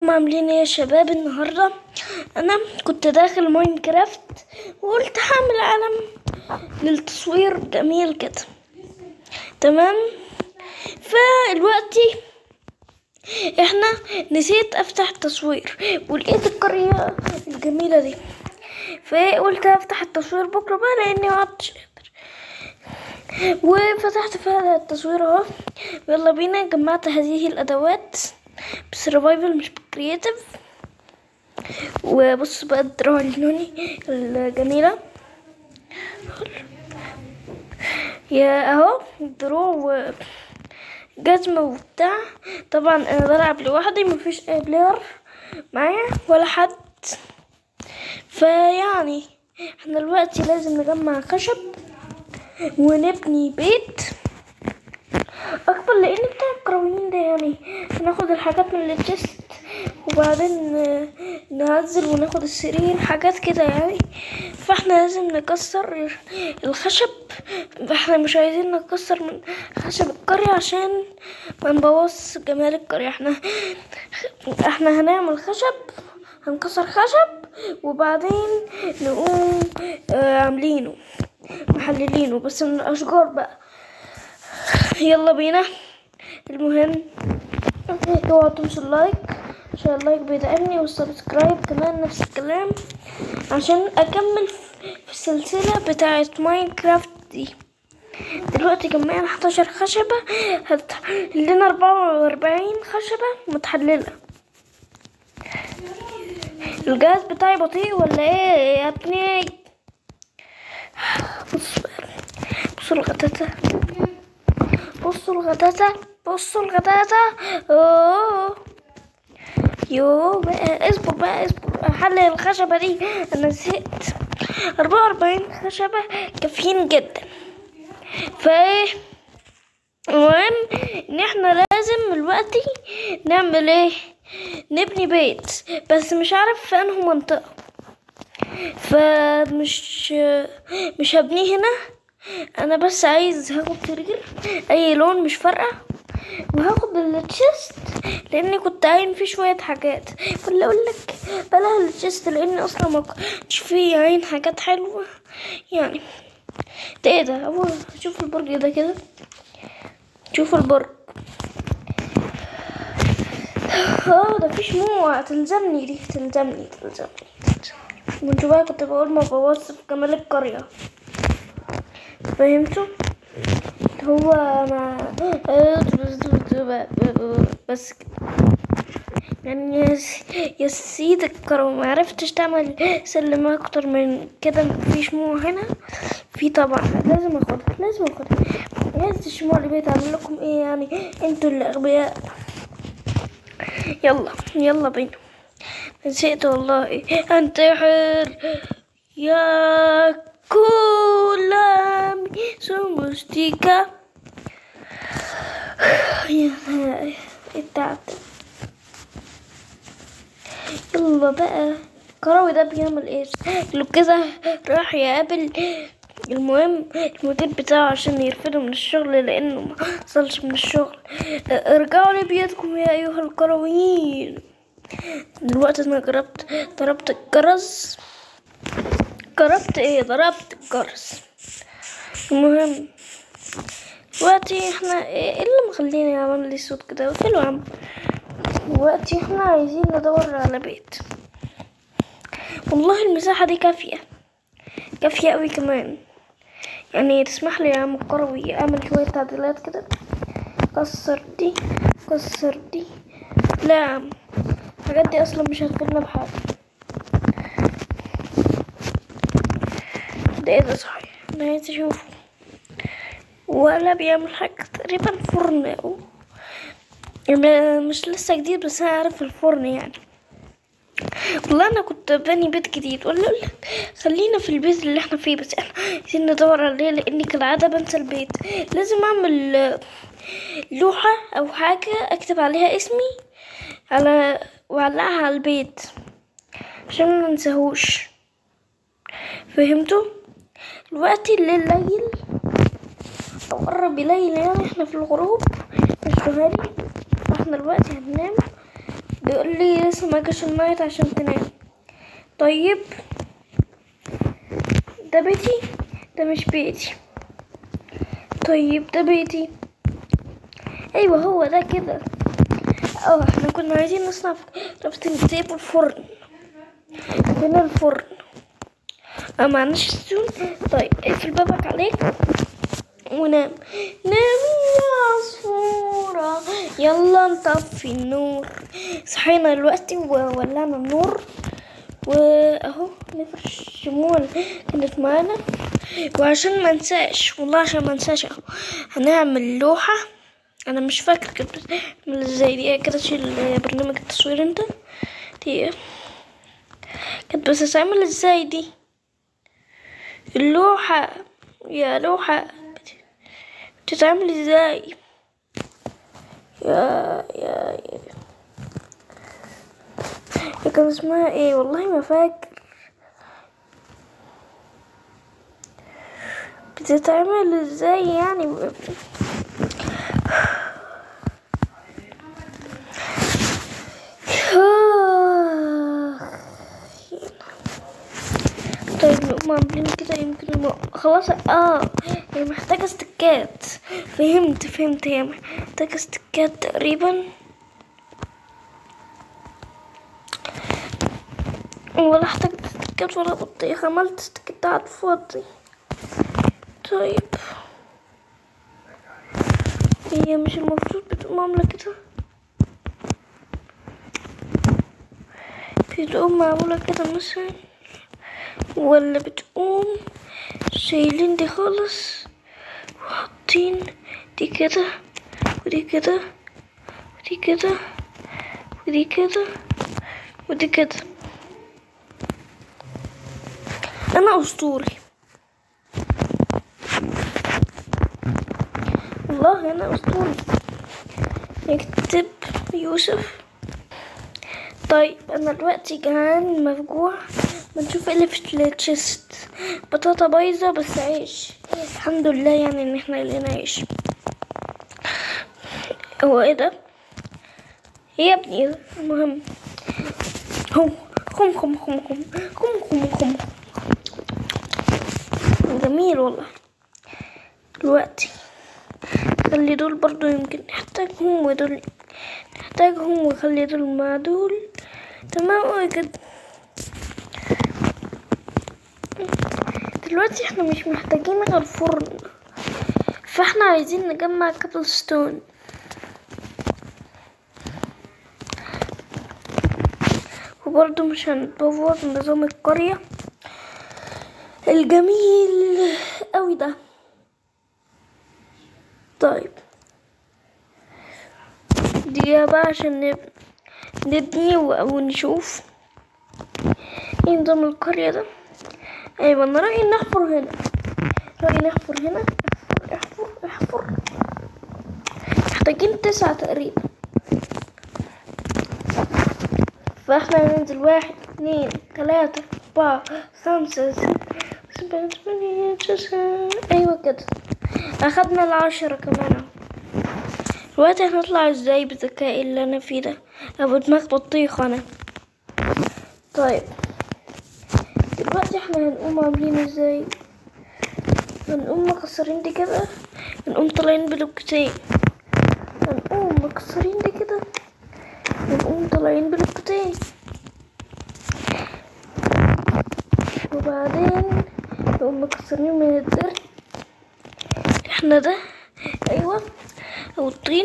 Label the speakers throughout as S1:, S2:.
S1: ازيكم عاملين ايه يا شباب النهارده انا كنت داخل ماينكرافت وقلت هعمل عالم للتصوير جميل كده تمام فالوقتي احنا نسيت افتح التصوير ولقيت القرية الجميلة دي فقلت افتح التصوير بكرة بقى لاني مقعدتش قادر وفتحت فعلا التصوير اهو يلا بينا جمعت هذه الادوات بسرفايفل مش بكرياتيف وبص بقى الدراع اللوني الجميلة يا اهو دروع وجزمة وبتاع طبعا انا بلعب لوحدي مفيش اي بلاير معايا ولا حد فيعني احنا دلوقتي لازم نجمع خشب ونبني بيت اكبر لان بتاع الكرويين ده يعني ناخد الحاجات من التشست وبعدين ننزل وناخد السرير حاجات كده يعني فاحنا لازم نكسر الخشب احنا مش عايزين نكسر من خشب القرية عشان ما نبوظ جمال القرية احنا احنا هنعمل خشب هنكسر خشب وبعدين نقوم آه عاملينه محللينه بس من الاشجار بقى يلا بينا المهم اوعوا تنسوا اللايك عشان اللايك بيدعمني والسبسكرايب كمان نفس الكلام عشان اكمل في السلسلة بتاعة ماينكرافت دي دلوقتي جمعنا 11 خشبة لنا 44 خشبة متحللة الجهاز بتاعي بطيء ولا ايه يا ابني بص بصوا الغتاتة بصوا الغتاتة بصوا الغتاتة اوه يو بقى اصبر بقى اصبر احلل الخشبة دي انا زهقت اربعة واربعين خشبة كافيين جدا ف المهم ان احنا لازم دلوقتي نعمل ايه نبني بيت بس مش عارف في انه منطقة فمش مش هبنيه هنا انا بس عايز هاخد سرير اي لون مش فارقه وهاخد التشيست لاني كنت عاين فيه شويه حاجات ولا اقول لك بلاها التشيست لاني اصلا ما كنتش فيه عاين حاجات حلوه يعني ده ايه ده اول شوف البرج ده كده شوف البرج اه ده في شموع تلزمني دي تلزمني تلزمني من شوية كنت بقول ما بوظ في جمال القرية فهمتوا هو ما بس كده يعني يا سيد الكرم ما عرفتش تعمل سلم اكتر من كده في شموع هنا في طبعا لازم اخدها لازم اخدها عايز الشموع اللي بيتعمل لكم ايه يعني انتوا اللي اغبياء يلا يلا بينا نسيت والله انتحر يا كلام سمستيكا يا التعب يلا بقى كراوي ده بيعمل ايه لو كده راح يقابل المهم المدير بتاعه عشان يرفده من الشغل لانه ما وصلش من الشغل ارجعوا لبيتكم يا ايها الكرويين دلوقتي انا جربت ضربت الجرس جربت ايه ضربت الجرس المهم دلوقتي احنا ايه اللي مخليني يعمل لي صوت كده قلت له عم دلوقتي احنا عايزين ندور على بيت والله المساحة دي كافية كافية قوي كمان يعني تسمح لي يا عم القروي اعمل شوية تعديلات كده كسر دي كسر دي لا يا عم الحاجات دي اصلا مش هتفيدنا بحاجة ده ايه ده صحيح انا عايز اشوفه ولا بيعمل حاجة تقريبا فرن او مش لسه جديد بس انا عارف الفرن يعني والله انا كنت باني بيت جديد ولا اقول لك خلينا في البيت اللي احنا فيه بس احنا عايزين ندور عليه لاني كالعاده بنسى البيت لازم اعمل لوحه او حاجه اكتب عليها اسمي على وعلقها على البيت عشان ما ننساهوش فهمتوا دلوقتي الليل ليل او قرب يليل يعني احنا في الغروب مش فهاري فاحنا دلوقتي هننام يقول لي لسه ما جاش النايت عشان تنام طيب ده بيتي ده مش بيتي طيب ده بيتي ايوه هو ده كده اه احنا كنا عايزين نصنع رابطين تيب الفرن فين الفرن اه معناش السون طيب اقفل بابك عليك ونام نام يا عصفورة يلا نطفي النور صحينا دلوقتي وولعنا النور واهو نفرش الشموع اللي كانت معانا وعشان ما انساش والله عشان ما انساش اهو هنعمل لوحة انا مش فاكر كانت بتعمل ازاي دي كده تشيل برنامج التصوير انت دي كانت بس تعمل ازاي دي اللوحة يا لوحة بتتعمل ازاي يا يا يا يا كان اسمها ايه والله ما فاكر بتتعمل ازاي يعني طيب نقوم عاملين كده يمكن الم... خلاص اه هي محتاجة استكات فهمت فهمت هي محتاجة استكات تقريبا ولا احتاجت استكات ولا بطيخ عملت استكات على الفاضي طيب هي مش المفروض بتقوم عاملة كده بتقوم معمولة كده مثلا ولا بتقوم شايلين دي خالص وحاطين دي كده ودي كده ودي كده ودي كده ودي كده انا اسطوري والله انا اسطوري نكتب يوسف طيب انا دلوقتي جعان مفجوع بنشوف ايه اللي في التشيست بطاطا بايظة بس عيش الحمد لله يعني ان احنا لقينا عيش هو ايه ده يا ابني المهم هم خم خم خم خم خم خم خم جميل والله دلوقتي خلي دول برضو يمكن نحتاجهم ودول نحتاجهم وخلي دول مع دول تمام اوي كده دلوقتي احنا مش محتاجين غير فرن فاحنا عايزين نجمع كابل ستون وبرضه مش هنبوظ نظام القرية الجميل قوي ده طيب دي بقى عشان نب... نبني او نشوف ايه نظام القرية ده ايوه انا رأيي نحفر هنا رأيي نحفر هنا احفر احفر احفر محتاجين تسعة تقريبا فاحنا هننزل واحد اتنين تلاتة اربعة خمسة ستة سبعة ثمانية تسعة ايوه كده اخدنا العشرة كمان اهو دلوقتي هنطلع ازاي بالذكاء اللي انا فيه ده ابو دماغ بطيخ انا طيب دلوقتي احنا هنقوم عاملين ازاي هنقوم مكسرين دي كده هنقوم طالعين بلوكتين هنقوم مكسرين دي كده هنقوم طالعين بلوكتين وبعدين نقوم مكسرين من الدرج احنا ده ايوه او الطين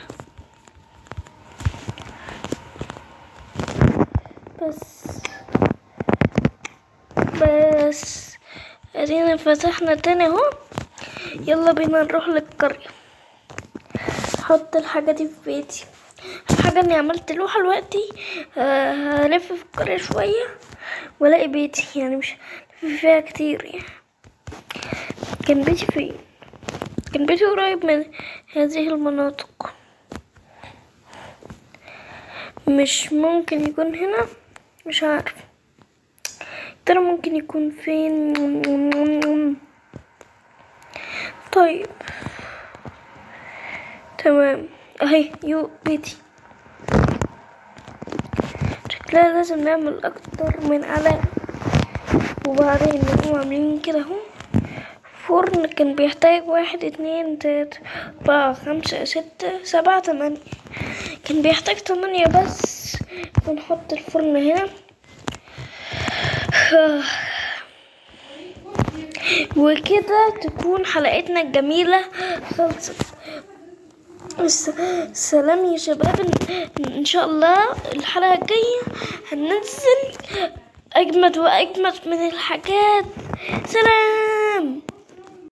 S1: بس بس ادينا فتحنا تاني اهو يلا بينا نروح للقرية احط الحاجة دي في بيتي الحاجة اني عملت لوحة دلوقتي آه، هلف في القرية شوية والاقي بيتي يعني مش هلف فيها كتير يعني كان بيتي فين كان بيتي قريب من هذه المناطق مش ممكن يكون هنا مش عارف ترى ممكن يكون فين طيب تمام اهي يو بيتي لا لازم نعمل اكتر من علامة وبعدين نقوم عاملين كده اهو فرن كان بيحتاج واحد اتنين تلاتة أربعة خمسة ستة سبعة تمانية كان بيحتاج تمانية بس ونحط الفرن هنا وكده تكون حلقتنا الجميلة خلصت بس سلام يا شباب إن- ان شاء الله الحلقة الجاية هننزل اجمد واجمد من الحاجات سلام